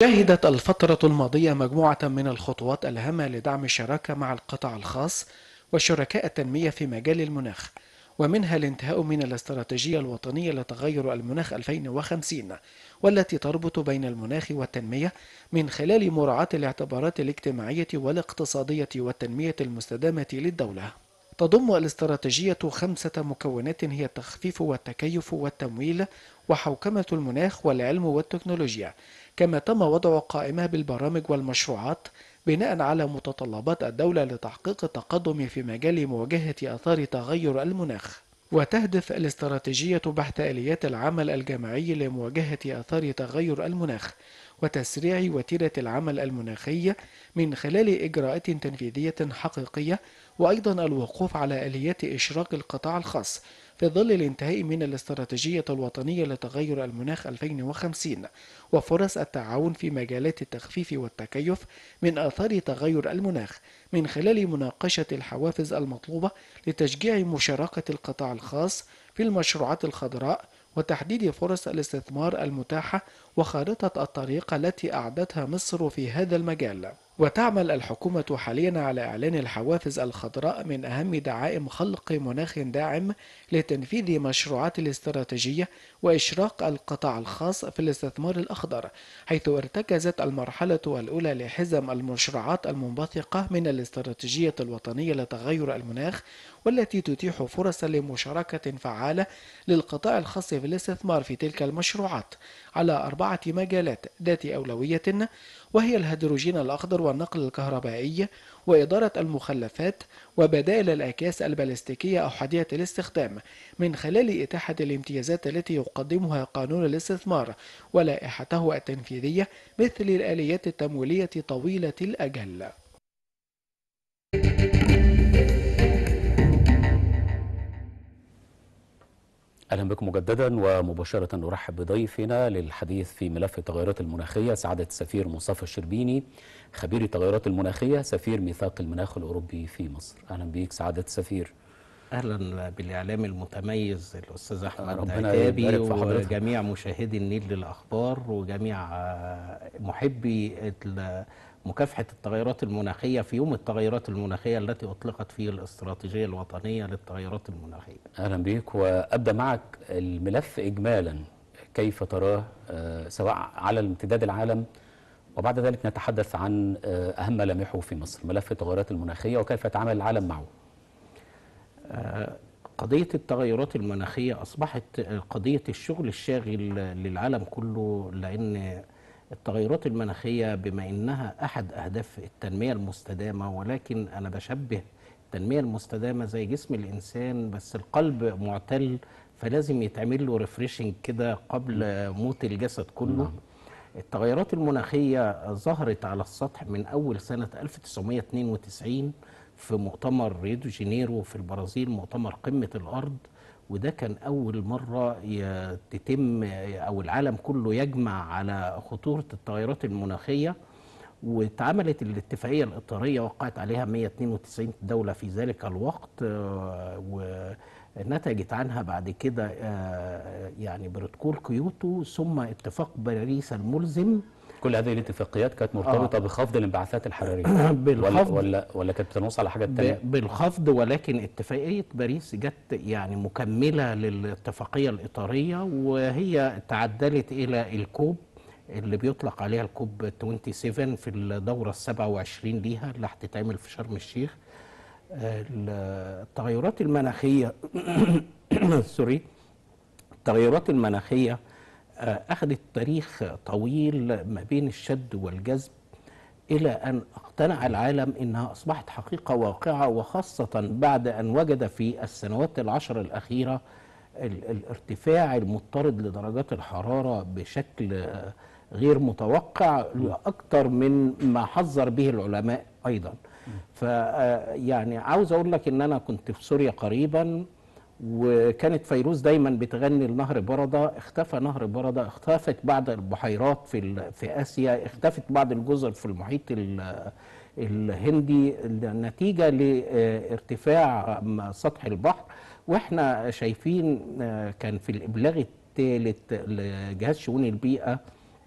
شهدت الفترة الماضية مجموعة من الخطوات الهامة لدعم الشراكة مع القطاع الخاص وشركاء التنمية في مجال المناخ ومنها الانتهاء من الاستراتيجية الوطنية لتغير المناخ 2050 والتي تربط بين المناخ والتنمية من خلال مراعاة الاعتبارات الاجتماعية والاقتصادية والتنمية المستدامة للدولة تضم الاستراتيجية خمسة مكونات هي التخفيف والتكيف والتمويل وحوكمة المناخ والعلم والتكنولوجيا كما تم وضع قائمة بالبرامج والمشروعات بناء على متطلبات الدولة لتحقيق التقدم في مجال مواجهة آثار تغير المناخ وتهدف الاستراتيجية بحث آليات العمل الجماعي لمواجهة آثار تغير المناخ وتسريع وتيرة العمل المناخي من خلال إجراءات تنفيذية حقيقية وأيضا الوقوف على آليات إشراك القطاع الخاص في ظل الانتهاء من الاستراتيجية الوطنية لتغير المناخ 2050 وفرص التعاون في مجالات التخفيف والتكيف من آثار تغير المناخ من خلال مناقشة الحوافز المطلوبة لتشجيع مشاركة القطاع الخاص في المشروعات الخضراء وتحديد فرص الاستثمار المتاحة وخارطة الطريق التي أعدتها مصر في هذا المجال وتعمل الحكومة حاليا على إعلان الحوافز الخضراء من أهم دعائم خلق مناخ داعم لتنفيذ مشروعات الاستراتيجية وإشراق القطاع الخاص في الاستثمار الأخضر حيث ارتكزت المرحلة الأولى لحزم المشروعات المنبثقة من الاستراتيجية الوطنية لتغير المناخ والتي تتيح فرص لمشاركة فعالة للقطاع الخاص في الاستثمار في تلك المشروعات على أربعة مجالات ذات أولوية وهي الهيدروجين الأخضر والنقل الكهربائي وإدارة المخلفات وبدائل الأكياس البلاستيكية أحادية الاستخدام من خلال إتاحة الامتيازات التي يقدمها قانون الاستثمار ولائحته التنفيذية مثل الآليات التمويلية طويلة الأجل. اهلا بكم مجددا ومباشره نرحب بضيفنا للحديث في ملف التغيرات المناخيه سعاده السفير مصطفى الشربيني خبير التغيرات المناخيه سفير ميثاق المناخ الاوروبي في مصر اهلا بيك سعاده السفير اهلا بالاعلام المتميز الاستاذ احمد ربنا عتابي يبارك في حضرتك. وجميع مشاهدي النيل للاخبار وجميع آه، محبي ال- مكافحه التغيرات المناخيه في يوم التغيرات المناخيه التي اطلقت فيه الاستراتيجيه الوطنيه للتغيرات المناخيه. اهلا بيك وابدا معك الملف اجمالا كيف تراه آه، سواء على الامتداد العالم وبعد ذلك نتحدث عن آه، اهم ملامحه في مصر ملف التغيرات المناخيه وكيف يتعامل العالم معه قضية التغيرات المناخية أصبحت قضية الشغل الشاغل للعالم كله لأن التغيرات المناخية بما إنها أحد أهداف التنمية المستدامة ولكن أنا بشبه التنمية المستدامة زي جسم الإنسان بس القلب معتل فلازم يتعمل له ريفريشنج كده قبل موت الجسد كله التغيرات المناخية ظهرت على السطح من أول سنة 1992 في مؤتمر ريو دي جانيرو في البرازيل مؤتمر قمة الأرض وده كان أول مرة ي- تتم أو العالم كله يجمع على خطورة التغيرات المناخية واتعملت الاتفاقية الإطارية وقعت عليها 192 دولة في ذلك الوقت آه، ونتجت عنها بعد كده آه، يعني بروتوكول كيوتو ثم اتفاق باريس الملزم كل هذه الاتفاقيات كانت مرتبطه آه. بخفض الانبعاثات الحراريه ولا بالخفض ولا ولا كانت بتنص على حاجات تانية ب- بالخفض ولكن اتفاقية باريس جت يعني مكملة للاتفاقية الإطارية وهي تعدلت إلى الكوب اللي بيطلق عليها الكوب 27 في الدورة ال 27 ليها اللي هتتعمل في شرم الشيخ آه، التغيرات المناخية سوري التغيرات المناخية آه، أخذت تاريخ طويل ما بين الشد والجذب إلى أن اقتنع العالم أنها أصبحت حقيقة واقعة وخاصة بعد أن وجد في السنوات العشر الأخيرة ال- الارتفاع المضطرد لدرجات الحرارة بشكل آه، غير متوقع أكثر من ما حذر به العلماء أيضا ف آه، يعني عاوز أقول لك أن أنا كنت في سوريا قريبا وكانت فيروز دايما بتغني لنهر برده اختفى نهر برده اختفت بعض البحيرات في ال- في اسيا اختفت بعض الجزر في المحيط ال- الهندي نتيجه لارتفاع م- سطح البحر واحنا شايفين آه، كان في الابلاغ الثالث لجهاز شؤون البيئه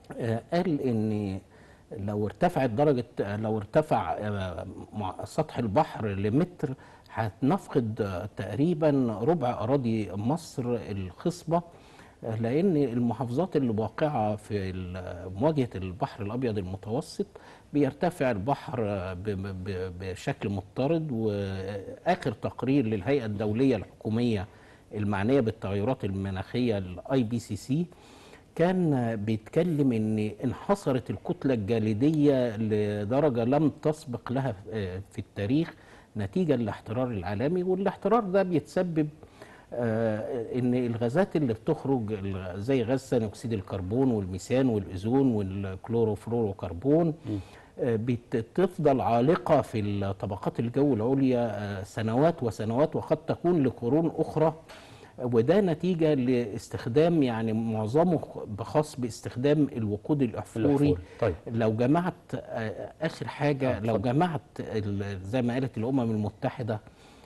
آه، قال ان لو ارتفعت درجه لو ارتفع آه، مع- سطح البحر لمتر هنفقد آه، تقريبا ربع اراضي مصر الخصبه آه، لان المحافظات اللي واقعه في ال- مواجهه البحر الابيض المتوسط بيرتفع البحر آه، ب- ب- بشكل مضطرد واخر تقرير للهيئه الدوليه الحكوميه المعنيه بالتغيرات المناخيه الاي بي سي سي كان بيتكلم ان انحصرت الكتله الجليديه لدرجه لم تسبق لها في التاريخ نتيجه للاحترار العالمي والاحترار ده بيتسبب آه، ان الغازات اللي بتخرج ال- زي غاز ثاني اكسيد الكربون والميثان والاوزون والكلوروفلوروكربون آه، بتفضل عالقه في طبقات الجو العليا آه، سنوات وسنوات وقد تكون لقرون اخرى وده نتيجه لاستخدام يعني معظمه خاص باستخدام الوقود الاحفوري الأحفوري. طيب. لو جمعت آه، اخر حاجه آه، لو اتفضل. جمعت ال- زي ما قالت الامم المتحده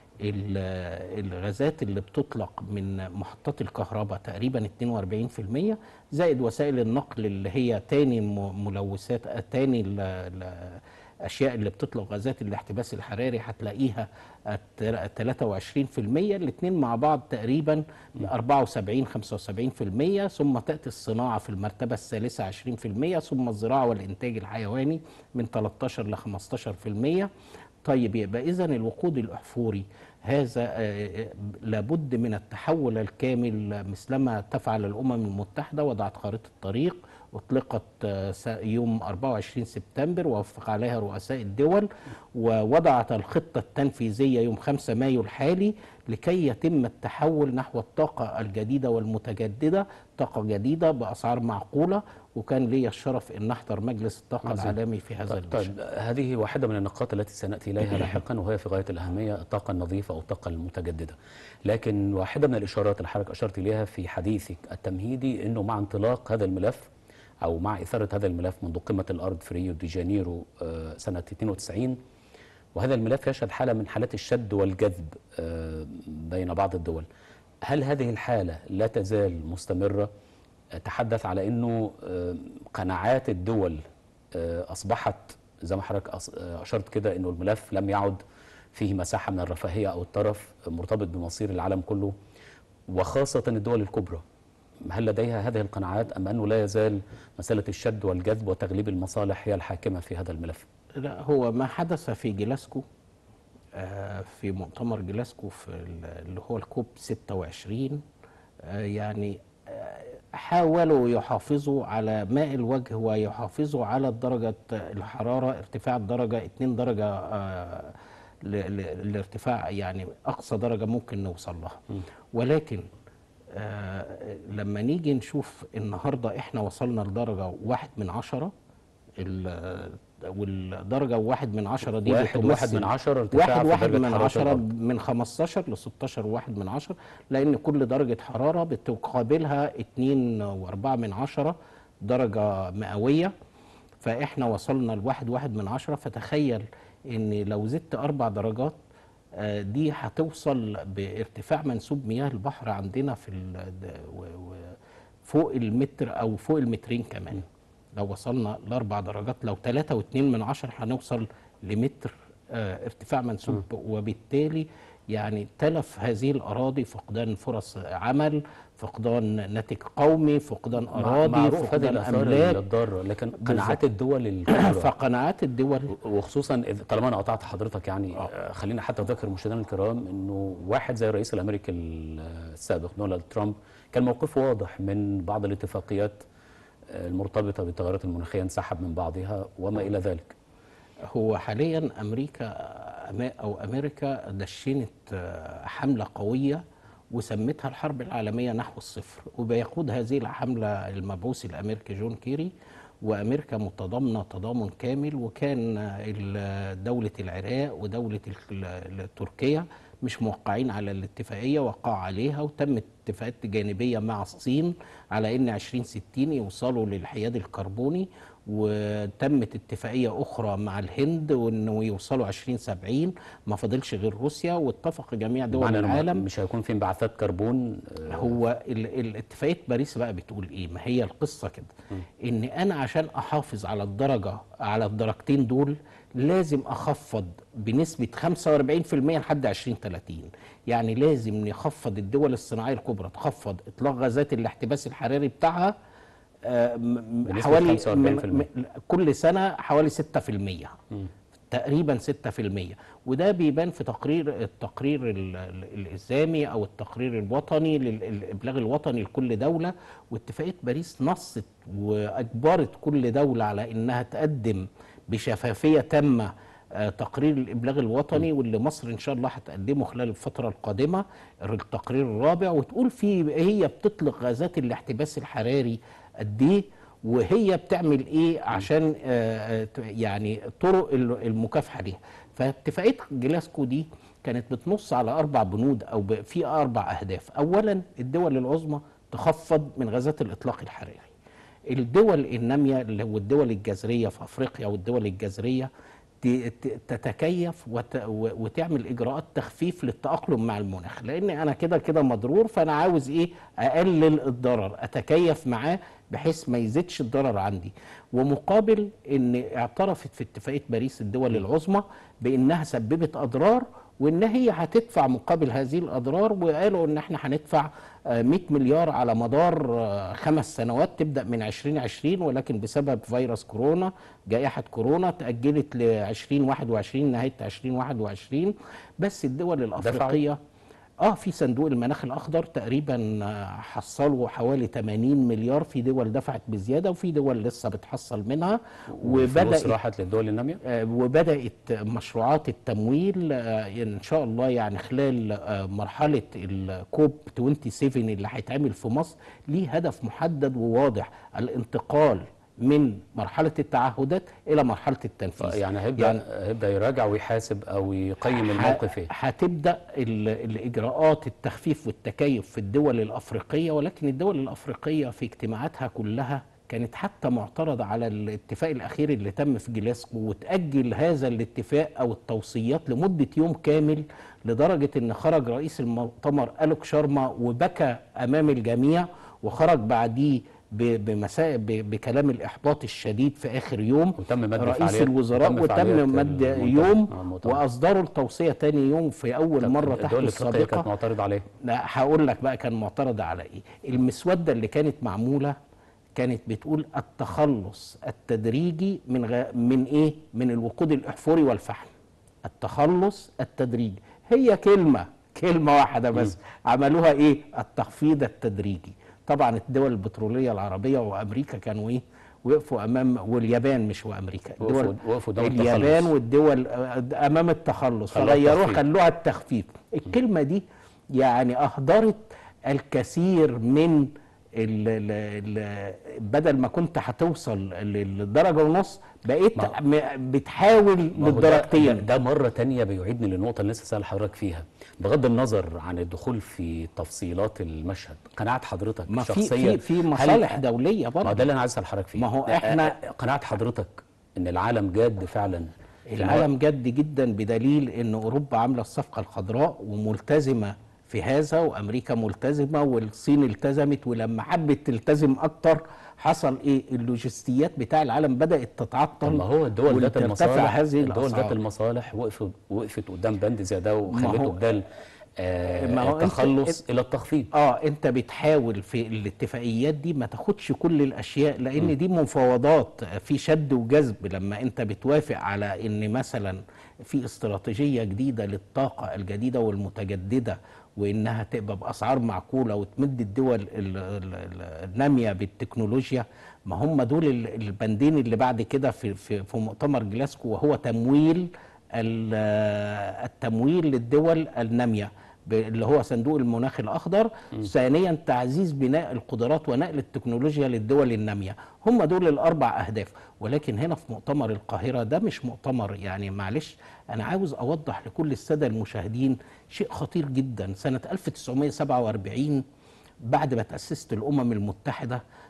ال- الغازات اللي بتطلق من محطات الكهرباء تقريبا 42% زائد وسائل النقل اللي هي تاني الم- ملوثات آه، تاني ال- ال- الاشياء اللي بتطلق غازات الاحتباس الحراري هتلاقيها الت- 23% الاثنين مع بعض تقريبا 74 75% ثم تاتي الصناعه في المرتبه الثالثه 20% ثم الزراعه والانتاج الحيواني من 13 ل 15% طيب يبقى اذا الوقود الاحفوري هذا آه، لابد من التحول الكامل مثلما تفعل الامم المتحده وضعت خارطه الطريق اطلقت آه، س- يوم 24 سبتمبر ووافق عليها رؤساء الدول ووضعت الخطه التنفيذيه يوم 5 مايو الحالي لكي يتم التحول نحو الطاقه الجديده والمتجدده طاقه جديده باسعار معقوله وكان لي الشرف ان احضر مجلس الطاقه عظيم. العالمي في هذا طيب, المشهد طيب هذه واحدة من النقاط التي سنأتي إليها لاحقا وهي في غاية الأهمية الطاقة النظيفة أو الطاقة المتجددة لكن واحدة من الإشارات اللي حضرتك أشرت إليها في حديثك التمهيدي أنه مع انطلاق هذا الملف أو مع إثارة هذا الملف منذ قمة الأرض في ريو دي جانيرو آه، سنة 92 وهذا الملف يشهد حالة من حالات الشد والجذب آه، بين بعض الدول هل هذه الحالة لا تزال مستمرة تحدث على أنه آه، قناعات الدول آه، أصبحت زي ما حضرتك أص- آه، أشرت كده أنه الملف لم يعد فيه مساحة من الرفاهية أو الترف مرتبط بمصير العالم كله وخاصة الدول الكبرى هل لديها هذه القناعات أم أنه لا يزال مسألة الشد والجذب وتغليب المصالح هي الحاكمة في هذا الملف لا هو ما حدث في جلاسكو آه، في مؤتمر جلاسكو في ال- اللي هو الكوب 26 آه، يعني آه، حاولوا يحافظوا على ماء الوجه ويحافظوا على درجة الحرارة ارتفاع الدرجة 2 درجة آه، ل- ل- الارتفاع يعني أقصى درجة ممكن نوصل لها ولكن آه، لما نيجي نشوف النهاردة احنا وصلنا لدرجة واحد من عشرة ال- والدرجة واحد من عشرة دي واحد بتمثل واحد من عشرة ارتفاع واحد في واحد درجة من حرارة عشرة الأرض. من 15 ل 16 واحد من عشرة لأن كل درجة حرارة بتقابلها اتنين وأربعة من عشرة درجة مئوية فإحنا وصلنا لواحد واحد من عشرة فتخيل إن لو زدت أربع درجات آه، دي هتوصل بارتفاع منسوب مياه البحر عندنا في ال- د- و- و- فوق المتر أو فوق المترين كمان لو وصلنا لأربع درجات لو ثلاثة واتنين من عشرة هنوصل لمتر آه، ارتفاع منسوب وبالتالي يعني تلف هذه الأراضي فقدان فرص عمل فقدان ناتج قومي فقدان مع- أراضي معروف هذه فقدان الآثار أملاك الضارة لكن قناعات الدول الكبرى فقناعات الدول وخصوصا إذ- طالما انا قطعت حضرتك يعني آه. خلينا حتى اذكر مشاهدينا الكرام انه واحد زي الرئيس الامريكي السابق دونالد ترامب كان موقفه واضح من بعض الاتفاقيات آه، المرتبطه بالتغيرات المناخيه انسحب من بعضها وما الى ذلك. هو حاليا امريكا أما- او امريكا دشنت آه، حمله قويه وسمتها الحرب العالميه نحو الصفر وبيقود هذه الحمله المبعوث الامريكي جون كيري وامريكا متضامنه تضامن كامل وكان آه، ال- دوله العراق ودوله ال- ال- تركيا مش موقعين على الاتفاقيه وقعوا عليها وتمت اتفاقات جانبيه مع الصين على ان 2060 يوصلوا للحياد الكربوني وتمت اتفاقيه اخرى مع الهند وانه يوصلوا 2070 ما فاضلش غير روسيا واتفق جميع دول معنى إنه العالم مش هيكون في انبعاثات كربون آه، هو ال- ال- اتفاقيه باريس بقى بتقول ايه ما هي القصه كده ان انا عشان احافظ على الدرجه على الدرجتين دول لازم اخفض بنسبه 45% لحد 2030 يعني لازم نخفض الدول الصناعيه الكبرى تخفض اطلاق غازات الاحتباس الحراري بتاعها آه، م- م- بنسبة حوالي 45%. م- م- كل سنه حوالي 6% تقريبا 6% وده بيبان في تقرير التقرير ال- ال- الالزامي او التقرير الوطني للابلاغ الوطني لكل دوله واتفاقيه باريس نصت واجبرت كل دوله على انها تقدم بشفافيه تامه آه، تقرير الابلاغ الوطني واللي مصر ان شاء الله هتقدمه خلال الفتره القادمه التقرير الرابع وتقول فيه هي بتطلق غازات الاحتباس الحراري قد ايه وهي بتعمل ايه عشان آه، آه، ت- يعني طرق ال- المكافحه ليها فاتفاقيه جلاسكو دي كانت بتنص على اربع بنود او ب- في اربع اهداف اولا الدول العظمى تخفض من غازات الاطلاق الحراري الدول الناميه اللي هو الدول الجزريه في افريقيا والدول الجزريه ت- ت- تتكيف وت- و- وتعمل اجراءات تخفيف للتاقلم مع المناخ لان انا كده كده مضرور فانا عاوز ايه اقلل الضرر اتكيف معاه بحيث ما يزيدش الضرر عندي ومقابل ان اعترفت في اتفاقيه باريس الدول العظمى بانها سببت اضرار وان هي هتدفع مقابل هذه الاضرار وقالوا ان احنا هندفع آه، 100 مليار على مدار آه، خمس سنوات تبدا من 2020 ولكن بسبب فيروس كورونا جائحه كورونا تاجلت ل 2021 نهايه 2021 بس الدول الافريقيه اه في صندوق المناخ الاخضر تقريبا آه، حصلوا حوالي 80 مليار في دول دفعت بزياده وفي دول لسه بتحصل منها وبدأ وبدات راحت للدول الناميه آه، وبدات مشروعات التمويل آه، ان شاء الله يعني خلال آه، مرحله الكوب 27 اللي هيتعمل في مصر ليه هدف محدد وواضح الانتقال من مرحله التعهدات الى مرحله التنفيذ يعني هيبدا هيبدا يراجع ويحاسب او يقيم الموقف ايه هتبدا ال- الاجراءات التخفيف والتكيف في الدول الافريقيه ولكن الدول الافريقيه في اجتماعاتها كلها كانت حتى معترضة على الاتفاق الأخير اللي تم في جلاسكو وتأجل هذا الاتفاق أو التوصيات لمدة يوم كامل لدرجة أن خرج رئيس المؤتمر ألوك شارما وبكى أمام الجميع وخرج بعديه ب- بمسا... ب- بكلام الإحباط الشديد في آخر يوم وتم مد رئيس فعاليات- الوزراء وتم فعاليات وتم مد المؤتمر- يوم آه، المؤتمر. وأصدروا التوصية تاني يوم في أول مرة تحت الدول الافريقيه كانت السابقة معترضه عليه لا هقول لك بقى كان معترض على ايه المسوده اللي كانت معموله كانت بتقول التخلص التدريجي من غ... من ايه من الوقود الاحفوري والفحم التخلص التدريجي هي كلمه كلمه واحده بس عملوها ايه التخفيض التدريجي طبعا الدول البتروليه العربيه وامريكا كانوا ايه وقفوا امام واليابان مش وامريكا وقفوا- وقفوا قدام اليابان التخلص. والدول آه، امام التخلص خلوها فغيروها التخفيض. خلوها التخفيف الكلمه دي يعني اهدرت الكثير من ال ال ال بدل ما كنت هتوصل للدرجه ونص بقيت ما- م- بتحاول ما هو ده- للدرجتين ده, ده مره تانية بيعيدني للنقطه اللي لسه سال حضرتك فيها بغض النظر عن الدخول في تفصيلات المشهد قناعه حضرتك ما في شخصيا في في هل- مصالح دوليه ما برضه ده اللي انا عايز اسال حضرتك فيه ما هو آه، إحنا- آه، قناعه حضرتك ان العالم جاد فعلا في العالم جد جدا بدليل ان اوروبا عامله الصفقه الخضراء وملتزمه في هذا وامريكا ملتزمه والصين التزمت ولما حبت تلتزم اكتر حصل ايه اللوجستيات بتاع العالم بدات تتعطل طب ما هو الدول ذات وترتفع المصالح هذه الدول ذات الاسعار المصالح وقفت وقفت قدام بند زي ده ما وخلته هو- بدال آه ما هو أنت- التخلص أنت- الى التخفيض اه انت بتحاول في الاتفاقيات دي ما تاخدش كل الاشياء لان دي مفاوضات في شد وجذب لما انت بتوافق على ان مثلا في استراتيجيه جديده للطاقه الجديده والمتجدده وانها تبقى باسعار معقوله وتمد الدول ال- ال- ال- الناميه بالتكنولوجيا ما هم دول ال- البندين اللي بعد كده في في في مؤتمر جلاسكو وهو تمويل ال- التمويل للدول الناميه ب- اللي هو صندوق المناخ الاخضر ثانيا تعزيز بناء القدرات ونقل التكنولوجيا للدول الناميه هم دول الاربع اهداف ولكن هنا في مؤتمر القاهره ده مش مؤتمر يعني معلش انا عاوز اوضح لكل الساده المشاهدين شيء خطير جدا سنه 1947 بعد ما تأسست الأمم المتحدة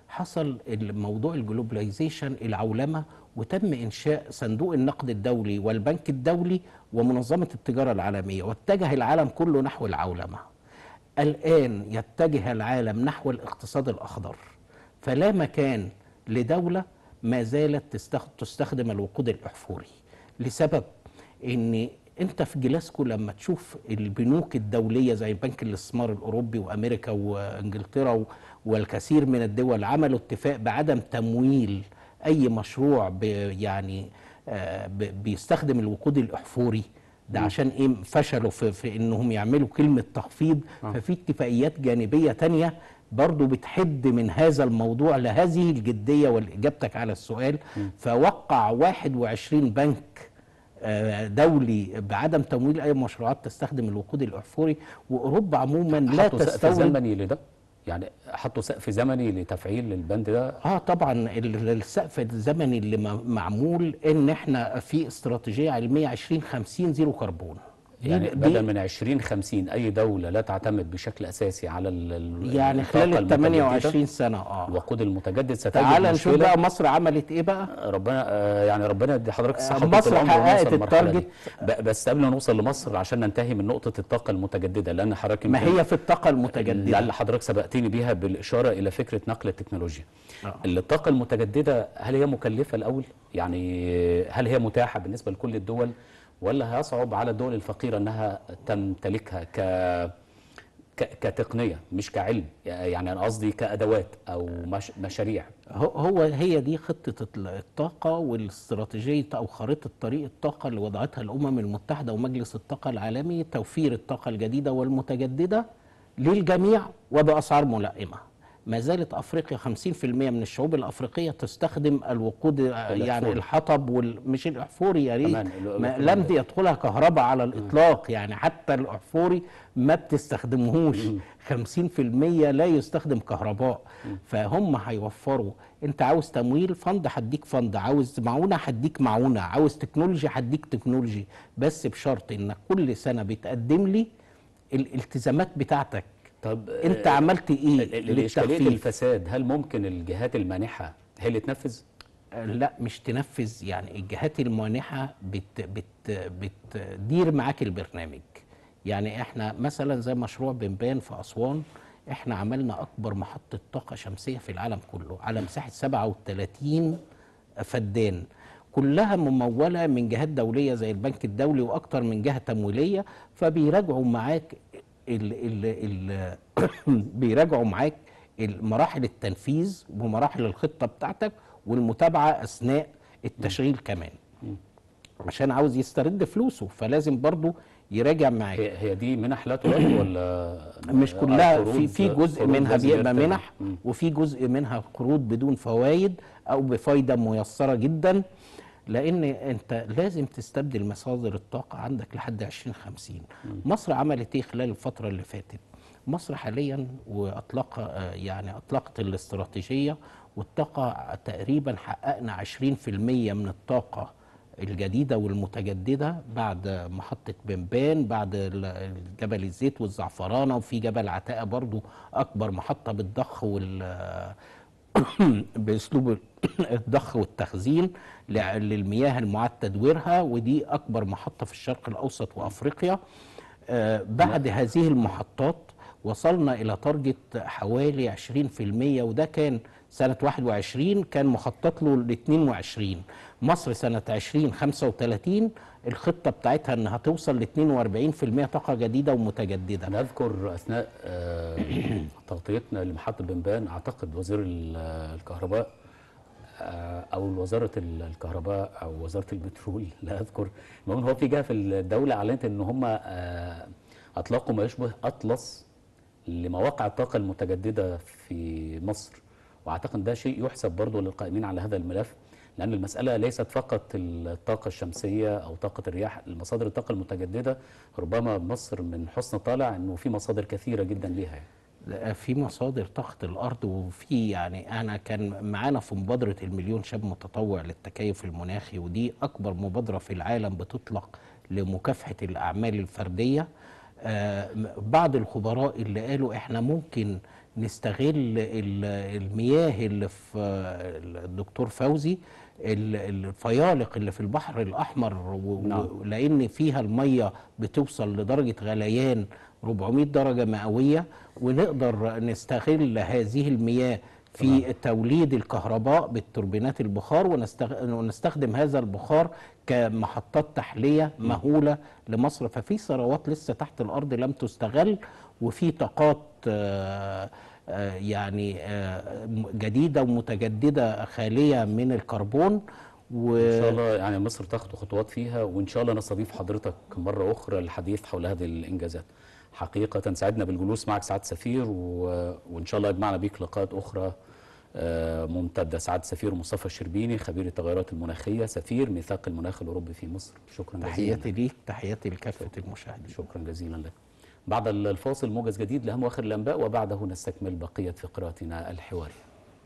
حصل الموضوع الجلوبلايزيشن العولمه وتم انشاء صندوق النقد الدولي والبنك الدولي ومنظمه التجاره العالميه واتجه العالم كله نحو العولمه الآن يتجه العالم نحو الاقتصاد الأخضر فلا مكان لدولة ما زالت تستخ- تستخدم الوقود الأحفوري لسبب أن أنت في جلاسكو لما تشوف البنوك الدولية زي بنك الاستثمار الأوروبي وأمريكا وإنجلترا و- والكثير من الدول عملوا اتفاق بعدم تمويل أي مشروع ب- يعني آه، ب- بيستخدم الوقود الأحفوري ده عشان ايه فشلوا في, في انهم يعملوا كلمه تخفيض ففي اتفاقيات جانبيه تانية برضو بتحد من هذا الموضوع لهذه الجديه واجابتك على السؤال فوقع 21 بنك آه، دولي بعدم تمويل اي مشروعات تستخدم الوقود الاحفوري واوروبا عموما لا حطوا سقف تستورد زمني لده يعني حطوا سقف زمني لتفعيل البند ده اه طبعا ال- السقف الزمني اللي م- معمول ان احنا في استراتيجيه علميه 2050 زيرو كربون دي- يعني دي- بدل من 20 50 اي دوله لا تعتمد بشكل اساسي على ال- ال- يعني خلال الطاقة ال المتجددة، 28 سنه اه الوقود المتجدد ستجد تعال نشوف مشكلة. بقى مصر عملت ايه بقى ربنا آه، يعني ربنا يدي حضرتك الصحه مصر طول العمر حققت ونوصل للمرحلة دي. التارجت. ب- بس قبل ما نوصل لمصر عشان ننتهي من نقطه الطاقه المتجدده لان حضرتك ما يمكن- هي في الطاقه المتجدده لعل حضرتك سبقتني بيها بالاشاره الى فكره نقل التكنولوجيا. آه. الطاقه المتجدده هل هي مكلفه الاول؟ يعني هل هي متاحه بالنسبه لكل الدول ولا هيصعب على الدول الفقيره انها تمتلكها ك ك- كتقنيه مش كعلم يعني انا قصدي كادوات او مش مشاريع هو هو هي دي خطه ال- الطاقه والاستراتيجيه او خريطه طريق الطاقه اللي وضعتها الامم المتحده ومجلس الطاقه العالمي توفير الطاقه الجديده والمتجدده للجميع وباسعار ملائمه ما زالت افريقيا 50% من الشعوب الافريقيه تستخدم الوقود آه، يعني الأحفوري. الحطب ومش الاحفوري يا ريت كمان ال- ما الوقود لم يدخلها كهرباء على الاطلاق يعني حتى الاحفوري ما بتستخدمهوش 50% لا يستخدم كهرباء فهم هيوفروا انت عاوز تمويل فند هديك فند عاوز معونه هديك معونه عاوز تكنولوجي هديك تكنولوجي بس بشرط انك كل سنه بتقدم لي الالتزامات بتاعتك طب انت عملت ايه ال- الاشكاليه للتخفيف الفساد هل ممكن الجهات المانحه هي اللي تنفذ؟ لا مش تنفذ يعني الجهات المانحه بت بت بتدير معاك البرنامج يعني احنا مثلا زي مشروع بنبان في اسوان احنا عملنا اكبر محطه طاقه شمسيه في العالم كله على مساحه 37 فدان كلها مموله من جهات دوليه زي البنك الدولي واكتر من جهه تمويليه فبيراجعوا معاك ال ال ال بيراجعوا معاك مراحل التنفيذ ومراحل الخطه بتاعتك والمتابعه اثناء التشغيل كمان عشان عاوز يسترد فلوسه فلازم برضو يراجع معاك هي هي دي منح لا ترد ولا مش كلها قروض- في في جزء قروض منها لازم بيبقى يرتدي؟ منح مم. وفي جزء منها قروض بدون فوائد او بفايده ميسره جدا لان انت لازم تستبدل مصادر الطاقه عندك لحد 2050 مصر عملت ايه خلال الفتره اللي فاتت مصر حاليا واطلق آه، يعني اطلقت الاستراتيجيه والطاقه تقريبا حققنا 20% من الطاقه الجديدة والمتجددة بعد محطة بنبان بعد ال- جبل الزيت والزعفرانة وفي جبل عتاقة برضو أكبر محطة بالضخ وال بأسلوب الضخ والتخزين لع- للمياه المعاد تدويرها ودي أكبر محطة في الشرق الأوسط وأفريقيا آه، بعد هذه المحطات وصلنا إلى تارجت حوالي 20% وده كان سنة 21 كان مخطط له ل 22 مصر سنة 2035 الخطة بتاعتها انها توصل ل 42% طاقة جديدة ومتجددة انا اذكر اثناء آه، تغطيتنا لمحطه بنبان اعتقد وزير ال- الكهرباء آه، او وزاره ال- الكهرباء او وزاره البترول لا اذكر المهم هو في جهه في الدوله اعلنت ان هم آه، اطلقوا ما يشبه اطلس لمواقع الطاقه المتجدده في مصر واعتقد ده شيء يحسب برضه للقائمين على هذا الملف لان المساله ليست فقط الطاقه الشمسيه او طاقه الرياح المصادر الطاقه المتجدده ربما مصر من حسن طالع انه في مصادر كثيره جدا ليها يعني. لا، في مصادر طاقة الأرض وفي يعني أنا كان معانا في مبادرة المليون شاب متطوع للتكيف المناخي ودي أكبر مبادرة في العالم بتطلق لمكافحة الأعمال الفردية آه، م- بعض الخبراء اللي قالوا إحنا ممكن نستغل ال- المياه اللي في آه، الدكتور فوزي ال- الفيالق اللي في البحر الأحمر و- نعم. و- لأن فيها المية بتوصل لدرجة غليان 400 درجة مئوية ونقدر نستغل هذه المياه في توليد الكهرباء بالتوربينات البخار ونستغ... ونستخدم هذا البخار كمحطات تحلية مهولة لمصر ففي ثروات لسه تحت الأرض لم تستغل وفي طاقات آه، آه، يعني آه، م- جديدة ومتجددة خالية من الكربون و... ان شاء الله يعني مصر تاخد خطوات فيها وان شاء الله نستضيف حضرتك مره اخرى للحديث حول هذه الانجازات حقيقه سعدنا بالجلوس معك سعاده سفير و... وان شاء الله يجمعنا بيك لقاءات اخرى آه، ممتده سعاده سفير مصطفى الشربيني خبير التغيرات المناخيه سفير ميثاق المناخ الاوروبي في مصر شكرا جزيلا تحياتي ليك تحياتي لكافة المشاهدين شكرا جزيلا لك بعد الفاصل موجز جديد لاهم واخر الانباء وبعده نستكمل بقيه فقراتنا الحواريه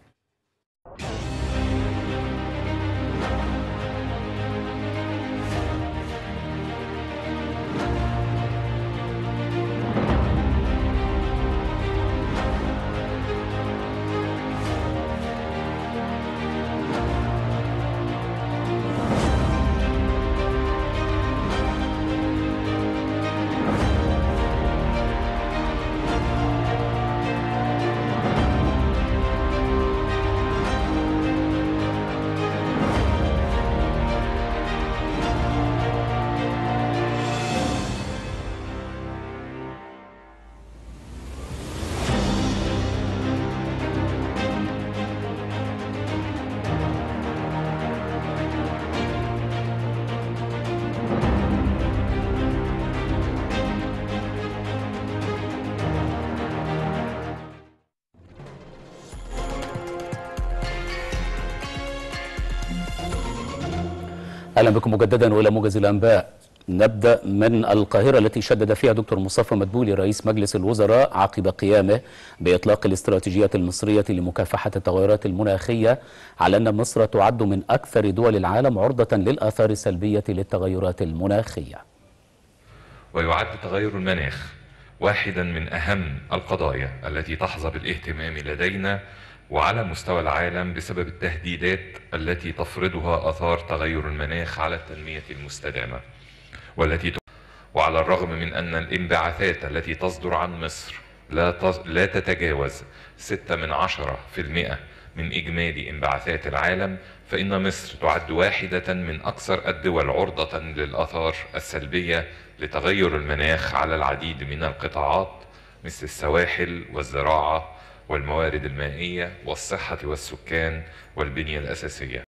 اهلا بكم مجددا والى موجز الانباء نبدا من القاهره التي شدد فيها دكتور مصطفى مدبولي رئيس مجلس الوزراء عقب قيامه باطلاق الاستراتيجيات المصريه لمكافحه التغيرات المناخيه على ان مصر تعد من اكثر دول العالم عرضه للاثار السلبيه للتغيرات المناخيه ويعد تغير المناخ واحدا من اهم القضايا التي تحظى بالاهتمام لدينا وعلى مستوى العالم بسبب التهديدات التي تفرضها اثار تغير المناخ على التنميه المستدامه والتي ت- وعلى الرغم من ان الانبعاثات التي تصدر عن مصر لا تز... لا تتجاوز 6 من عشرة في المئة من إجمالي انبعاثات العالم فإن مصر تعد واحدة من أكثر الدول عرضة للآثار السلبية لتغير المناخ على العديد من القطاعات مثل السواحل والزراعة والموارد المائية والصحة والسكان والبنية الأساسية